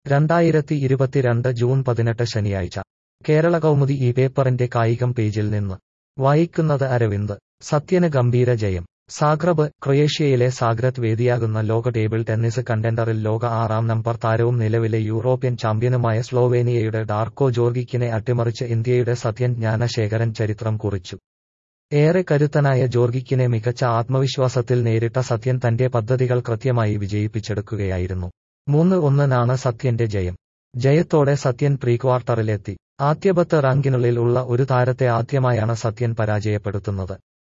രണ്ടായിരത്തി ഇരുപത്തിരണ്ട് ജൂൺ പതിനെട്ട് ശനിയാഴ്ച കേരള കൗമുദി ഈ പേപ്പറിന്റെ കായികം പേജിൽ നിന്ന് വായിക്കുന്നത് അരവിന്ദ് സത്യന് ഗംഭീര ജയം സാഗ്രബ് ക്രൊയേഷ്യയിലെ സാഗ്രത് വേദിയാകുന്ന ലോക ടേബിൾ ടെന്നീസ് കണ്ടൻഡറിൽ ലോക ആറാം നമ്പർ താരവും നിലവിലെ യൂറോപ്യൻ ചാമ്പ്യനുമായ സ്ലോവേനിയയുടെ ഡാർക്കോ ജോർഗിക്കിനെ അട്ടിമറിച്ച് ഇന്ത്യയുടെ സത്യൻ ജ്ഞാനശേഖരൻ ചരിത്രം കുറിച്ചു ഏറെ കരുത്തനായ ജോർഗിക്കിനെ മികച്ച ആത്മവിശ്വാസത്തിൽ നേരിട്ട സത്യൻ തന്റെ പദ്ധതികൾ കൃത്യമായി വിജയിപ്പിച്ചെടുക്കുകയായിരുന്നു മൂന്ന് ഒന്നിനാണ് സത്യന്റെ ജയം ജയത്തോടെ സത്യൻ പ്രീക്വാർട്ടറിലെത്തി ആദ്യ പത്ത് റാങ്കിനുള്ളിൽ ഉള്ള ഒരു താരത്തെ ആദ്യമായാണ് സത്യൻ പരാജയപ്പെടുത്തുന്നത്